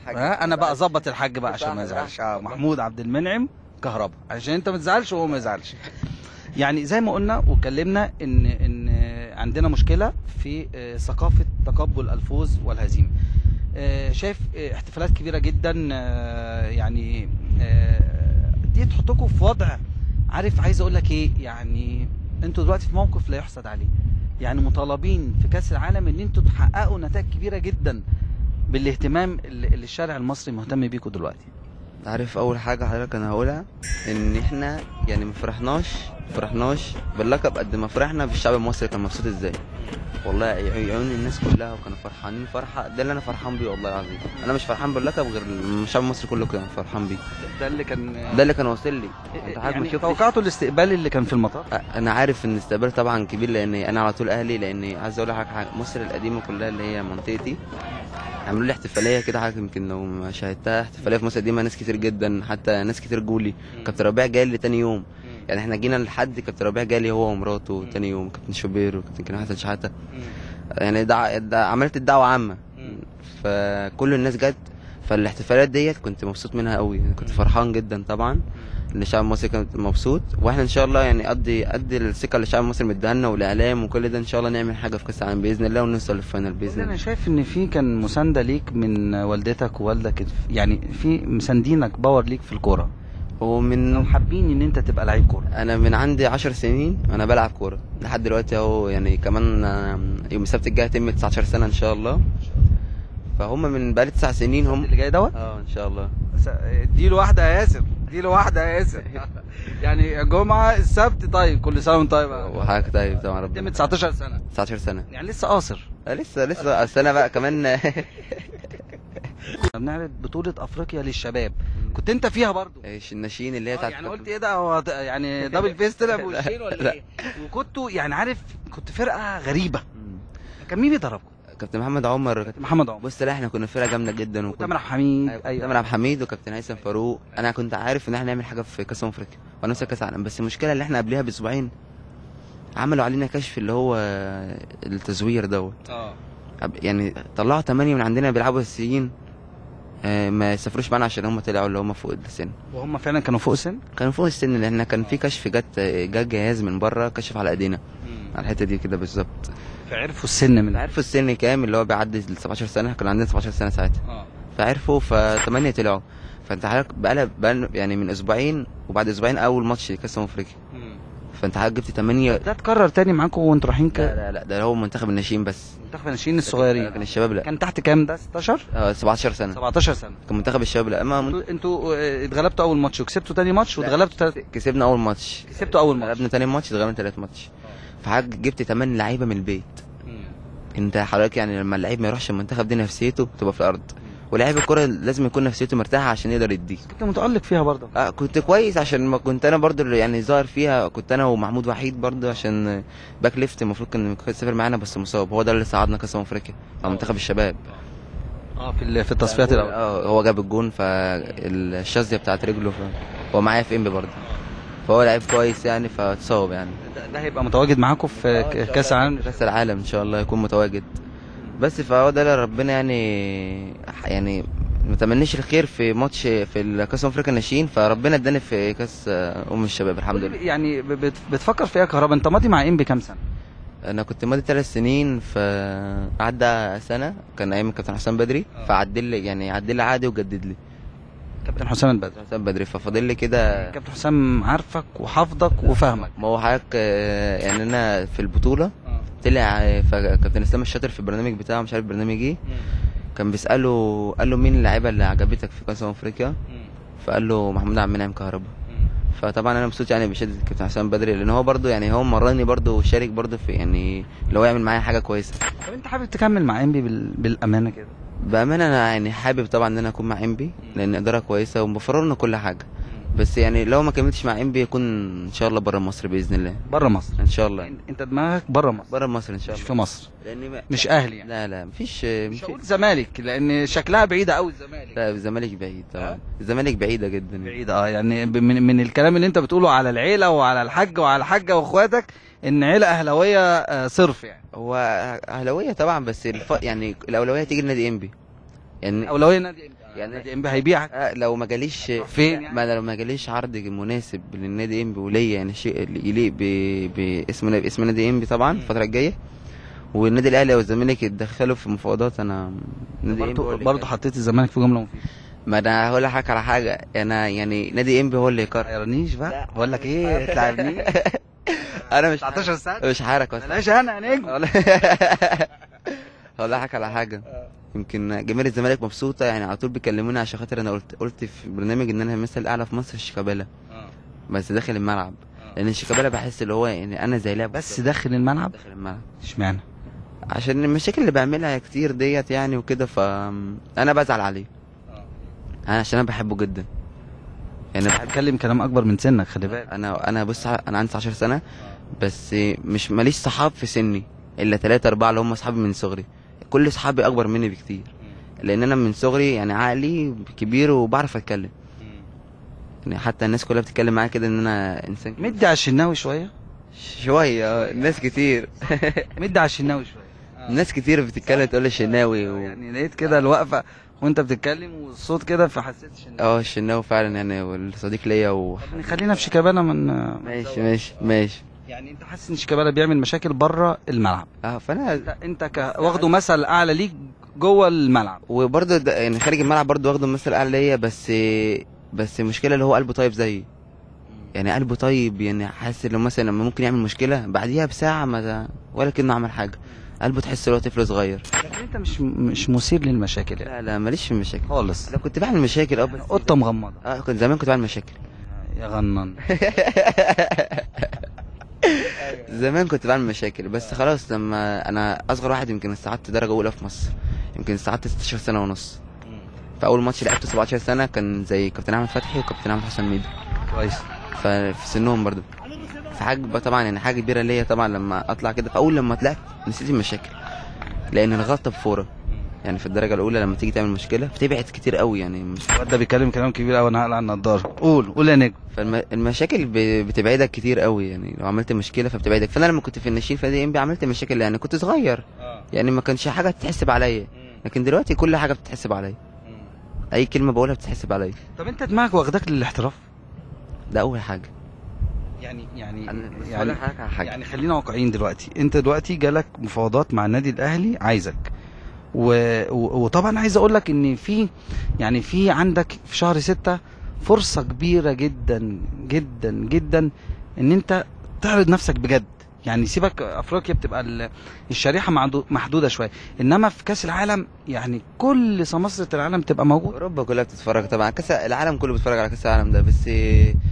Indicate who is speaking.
Speaker 1: الحاج
Speaker 2: ها انا بقى اظبط الحاج بقى عشان ما
Speaker 1: صح،
Speaker 2: يزعلش
Speaker 1: صح.
Speaker 2: اه محمود عبد المنعم كهربا عشان انت ما تزعلش وهو ما يزعلش يعني زي ما قلنا واتكلمنا ان ان عندنا مشكله في آه، ثقافه تقبل الفوز والهزيمه آه، شايف آه، احتفالات كبيره جدا آه، يعني آه، دي تحطكم في وضع عارف عايز اقول لك ايه يعني انتوا دلوقتي في موقف لا يحسد عليه يعني مطالبين في كاس العالم ان انتوا تحققوا نتائج كبيره جدا بالاهتمام اللي اللي الشارع المصري مهتم بيكم دلوقتي
Speaker 1: عارف اول حاجه حضرتك انا هقولها ان احنا يعني ما فرحناش فرحناش باللقب قد ما فرحنا بالشعب المصري كان مبسوط ازاي والله عي- عيون الناس كلها وكانوا فرحانين فرحه ده اللي انا فرحان بيه والله العظيم انا مش فرحان باللقب غير الشعب المصري كله كان فرحان بيه
Speaker 2: ده اللي كان
Speaker 1: ده اللي كان واصل لي انت حضرتك ما
Speaker 2: يعني
Speaker 1: شفتش
Speaker 2: توقعتوا الاستقبال اللي كان في المطار
Speaker 1: انا عارف ان الاستقبال طبعا كبير لان انا على طول اهلي لان عايز اقول لك حاجه مصر القديمه كلها اللي هي منطقتي عملوا لي احتفاليه كده حاجه يمكن لو ما شاهدتها احتفاليه في مصر القديمه ناس كتير جدا حتى ناس كتير جولي كابتن ربيع جاي لي تاني يوم يعني احنا جينا لحد كابتن ربيع جالي هو ومراته تاني يوم كابتن شوبير وكابتن كريم حسن شحاته يعني دع... دع... عملت الدعوه عامه فكل الناس جت فالاحتفالات ديت كنت مبسوط منها قوي كنت فرحان جدا طبعا ان الشعب المصري كان مبسوط واحنا ان شاء الله يعني قد قد الثقه اللي الشعب المصري مديها لنا والاعلام وكل ده ان شاء الله نعمل حاجه في كاس العالم باذن الله ونوصل للفاينل باذن
Speaker 2: انا
Speaker 1: الله
Speaker 2: شايف ان في كان مسانده ليك من والدتك ووالدك يعني في مساندينك باور ليك في الكوره
Speaker 1: ومن
Speaker 2: او حابين ان انت تبقى لعيب كوره
Speaker 1: انا من عندي 10 سنين انا بلعب كوره لحد دلوقتي اهو يعني كمان آه، يوم السبت الجاي هتم 19 سنه ان شاء الله فهم من بقالي 9 سنين هم
Speaker 2: اللي جاي دوت
Speaker 1: اه ان شاء الله
Speaker 2: اديله واحده يا ياسر اديله واحده يا ياسر يعني جمعه السبت طيب كل سنه وانت طيب
Speaker 1: وحضرتك طيب طبعا
Speaker 2: قدام
Speaker 1: ربنا
Speaker 2: 19 سنه
Speaker 1: 19 سنه
Speaker 2: يعني لسه قاصر
Speaker 1: آه، لسه لسه اصل انا بقى كمان
Speaker 2: كنا بنعرض بطوله افريقيا للشباب كنت انت فيها برضو
Speaker 1: ايش الناشئين اللي هي
Speaker 2: آه،
Speaker 1: بتاعت
Speaker 2: يعني قلت ايه ده هو ده- يعني دبل فيس طلع بوشين ولا ايه وكنتوا يعني عارف كنت فرقه غريبه
Speaker 1: مم.
Speaker 2: كان مين بيدربكم
Speaker 1: كابتن محمد عمر كابتن-
Speaker 2: محمد عمر
Speaker 1: بص لا احنا كنا فرقه جامده جدا وكنا
Speaker 2: تامر عبد الحميد
Speaker 1: ايوه
Speaker 2: ايوه
Speaker 1: تامر عبد الحميد وكابتن هيثم فاروق انا كنت عارف ان احنا نعمل حاجه في كاس أمم افريقيا ونفس كاس العالم بس المشكله اللي احنا قبلها باسبوعين عملوا علينا كشف اللي هو التزوير دوت
Speaker 2: اه
Speaker 1: يعني طلعوا ثمانية من عندنا بيلعبوا اساسيين آه، ما يسافروش معانا عشان هم طلعوا اللي هم فوق السن
Speaker 2: وهم فعلا كانوا فوق السن
Speaker 1: كانوا فوق السن لان كان في كشف جت جت جهاز من بره كشف على ايدينا على الحته دي كده بالظبط
Speaker 2: فعرفوا السن من
Speaker 1: عرفوا السن كام اللي هو بيعدي ال 17 سنه كان عندنا 17 سنه ساعتها
Speaker 2: اه
Speaker 1: فعرفوا فثمانية طلعوا فانت حضرتك بقى بقى يعني من اسبوعين وبعد اسبوعين اول ماتش كاس أمم افريقيا فانت حضرتك جبت 8
Speaker 2: ده اتكرر تاني معاكم وانتوا رايحين ك
Speaker 1: لا لا لا ده هو منتخب الناشئين بس
Speaker 2: منتخب الناشئين الصغيرين
Speaker 1: كان الشباب لا
Speaker 2: كان تحت كام ده 16
Speaker 1: آه 17 سنه
Speaker 2: 17 سنه
Speaker 1: كان منتخب الشباب لا اما من...
Speaker 2: انتوا انتوا آه، اتغلبتوا اول ماتش وكسبتوا تاني ماتش
Speaker 1: لا.
Speaker 2: واتغلبتوا تالت
Speaker 1: كسبنا اول ماتش
Speaker 2: كسبتوا اول ماتش
Speaker 1: غلبنا تاني ماتش اتغلبنا تالت ماتش فحضرتك جبت 8 لعيبه من البيت انت حضرتك يعني لما اللعيب ما يروحش المنتخب دي نفسيته تبقى في الارض ولاعيب الكرة لازم يكون نفسيته مرتاحة عشان يقدر يديك
Speaker 2: كنت متألق فيها برضه
Speaker 1: آه كنت كويس عشان ما كنت انا برضو اللي يعني ظاهر فيها كنت انا ومحمود وحيد برضو عشان باك ليفت المفروض كان يسافر معانا بس مصاب هو ده اللي صعدنا كاس أمم افريقيا مع منتخب الشباب
Speaker 2: اه في ال- في التصفيات الاول
Speaker 1: اه هو جاب الجون فالشاذيه بتاعت رجله ف... هو معايا في انبي برضه فهو لعيب كويس يعني فاتصاب يعني
Speaker 2: ده- ده هيبقى متواجد معاكم في ك- كاس العالم
Speaker 1: كاس العالم ان شاء الله يكون متواجد بس فهو ده اللي ربنا يعني يعني متمنيش الخير في ماتش في الكاس افريقيا الناشئين فربنا اداني في كاس ام الشباب الحمد لله
Speaker 2: يعني ب- بت- بتفكر في ايه يا كهربا انت ماضي مع ام بكام سنه
Speaker 1: انا كنت ماضي ثلاث سنين فعدى سنه كان ايام الكابتن حسام بدري
Speaker 2: آه.
Speaker 1: فعدل لي يعني عدل لي عادي وجدد لي
Speaker 2: كابتن حسام البدري
Speaker 1: كابتن حسام بدري ففاضل لي كده
Speaker 2: كابتن حسام عارفك وحافظك وفاهمك
Speaker 1: ما هو حضرتك آه، يعني انا في البطوله طلع آه، فكابتن اسلام الشاطر في البرنامج بتاعه مش عارف برنامج ايه كان بيساله قال له مين اللعيبه اللي عجبتك في كاس أمم افريقيا فقال له محمود عبد المنعم كهربا فطبعا انا مبسوط يعني بشده كابتن حسام بدري لان هو برضو يعني هو مرني برضو وشارك برضو في يعني اللي هو يعمل معايا حاجه كويسه
Speaker 2: طب انت حابب تكمل مع ام بي بالامانه كده
Speaker 1: بامانه انا يعني حابب طبعا ان انا اكون مع انبي لان اداره كويسه ومفرر لنا كل حاجه بس يعني لو ما كملتش مع انبي يكون ان شاء الله بره مصر باذن الله
Speaker 2: بره مصر
Speaker 1: ان شاء الله
Speaker 2: انت دماغك بره مصر
Speaker 1: بره مصر ان شاء
Speaker 2: مش
Speaker 1: الله
Speaker 2: في مصر
Speaker 1: لان ما...
Speaker 2: مش اهلي يعني
Speaker 1: لا لا مفيش
Speaker 2: مش
Speaker 1: مفيش
Speaker 2: هقول زمالك لان شكلها بعيده قوي الزمالك
Speaker 1: لا الزمالك بعيد
Speaker 2: أه؟
Speaker 1: طبعا الزمالك بعيده جدا
Speaker 2: بعيدة اه يعني ب- من من الكلام اللي انت بتقوله على العيلة وعلى الحاج وعلى الحاجة واخواتك ان عيلة اهلاوية آه، صرف يعني
Speaker 1: هو اهلاويه طبعا بس الف... يعني الاولويه تيجي لنادي انبي يعني
Speaker 2: اولويه نادي انبي
Speaker 1: يعني-
Speaker 2: نادي انبي هيبيعك
Speaker 1: آه، لو ما جاليش
Speaker 2: فين يعني؟
Speaker 1: ما أنا لو ما جاليش عرض مناسب للنادي انبي وليا يعني شيء اللي يليق ب- باسم باسم نادي انبي طبعا
Speaker 2: مم.
Speaker 1: الفتره الجايه والنادي الاهلي والزمالك يتدخلوا في مفاوضات انا نادي انبي هو
Speaker 2: برضه
Speaker 1: اللي
Speaker 2: برضه
Speaker 1: يقرر.
Speaker 2: حطيت الزمالك في جمله مفيده
Speaker 1: ما انا هقول لك على حاجه انا يعني نادي انبي هو اللي
Speaker 2: ما
Speaker 1: يقرر
Speaker 2: يرنيش بقى
Speaker 1: لا.
Speaker 2: بقول لك ايه تلعبني
Speaker 1: انا مش
Speaker 2: 19 سنه
Speaker 1: مش حارك بس
Speaker 2: بلاش انا يا نجم
Speaker 1: هقول لك على حاجه يمكن جماهير الزمالك مبسوطه يعني على طول بيكلموني عشان خاطر انا قلت قلت في برنامج ان انا مثل الاعلى في مصر في شيكابالا بس داخل الملعب لان شيكابالا بحس اللي هو يعني انا زي لاعب
Speaker 2: بس داخل الملعب
Speaker 1: داخل الملعب
Speaker 2: اشمعنى
Speaker 1: عشان المشاكل اللي بعملها كتير ديت يعني وكده ف انا بزعل عليه انا عشان انا بحبه جدا يعني بحب
Speaker 2: بتكلم كلام اكبر من سنك خلي بالك
Speaker 1: انا انا بص انا عندي 19 سنه بس مش ماليش صحاب في سني الا ثلاثة أربعة اللي هم أصحابي من صغري كل أصحابي أكبر مني بكتير لأن أنا من صغري يعني عقلي كبير وبعرف أتكلم يعني حتى الناس كلها بتتكلم معايا كده إن أنا إنسان كبير.
Speaker 2: مدي على الشناوي شويه
Speaker 1: شوية آه، ناس كتير
Speaker 2: مدي على الشناوي شويه
Speaker 1: ناس كتير بتتكلم تقول لي الشناوي و...
Speaker 2: يعني لقيت كده الوقفه وانت بتتكلم والصوت كده فحسيت الشناوي
Speaker 1: اه الشناوي فعلا يعني والصديق ليا و...
Speaker 2: يعني خلينا في شيكابالا من
Speaker 1: ماشي ماشي ماشي
Speaker 2: يعني انت حاسس ان شيكابالا بيعمل مشاكل بره الملعب
Speaker 1: اه فانا
Speaker 2: انت انت ك... واخده مثل اعلى ليك جوه الملعب
Speaker 1: وبرضه ده- يعني خارج الملعب برضه واخده مثل اعلى ليا بس بس المشكله اللي هو قلبه طيب زيي يعني قلبه طيب يعني حاسس انه مثلا لما ممكن يعمل مشكله بعديها بساعه ما ده ولا كانه عمل حاجه قلبه تحس ان هو طفل صغير
Speaker 2: لكن انت مش مش مثير للمشاكل يعني
Speaker 1: لا لا ماليش في المشاكل
Speaker 2: خالص
Speaker 1: لو كنت بعمل مشاكل اه بس
Speaker 2: قطه مغمضه
Speaker 1: اه كنت زمان كنت بعمل مشاكل
Speaker 2: يا غنان
Speaker 1: زمان كنت بعمل مشاكل بس خلاص لما انا اصغر واحد يمكن استعدت درجه اولى في مصر يمكن استعدت 16 سنه ونص في اول ماتش لعبته 17 سنه كان زي كابتن احمد فتحي وكابتن احمد حسن ميدو
Speaker 2: كويس
Speaker 1: ففي سنهم برضو فحاجة طبعا يعني حاجة كبيرة ليا طبعا لما اطلع كده فاول لما طلعت نسيت المشاكل لان الغلطة بفورة يعني في الدرجة الأولى لما تيجي تعمل مشكلة بتبعد كتير قوي يعني مش
Speaker 2: الواد ده بيتكلم كلام كبير قوي انا هقلع النضاره قول قول يا نجم
Speaker 1: فالمشاكل بتبعدك كتير قوي يعني لو عملت مشكلة فبتبعدك فأنا لما كنت في الناشئين في نادي إنبي عملت مشاكل يعني كنت صغير يعني ما كانش حاجة تتحسب عليا لكن دلوقتي كل حاجة بتتحسب عليا أي كلمة بقولها بتتحسب عليا
Speaker 2: طب انت دماغك واخداك للاحتراف
Speaker 1: ده أول حاجة
Speaker 2: يعني يعني
Speaker 1: أنا
Speaker 2: يعني
Speaker 1: يعني حاجة على حاجة
Speaker 2: يعني خلينا واقعيين دلوقتي انت دلوقتي جالك مفاوضات مع النادي الاهلي عايزك و... و... وطبعا عايز اقول لك ان في يعني في عندك في شهر ستة فرصة كبيرة جدا جدا جدا ان انت تعرض نفسك بجد يعني سيبك افريقيا بتبقى ال- الشريحة معدو- محدودة شوية انما في كاس العالم يعني كل سماسرة العالم تبقى موجودة
Speaker 1: اوروبا كلها بتتفرج طبعا كاس العالم كله بيتفرج على كاس العالم ده بس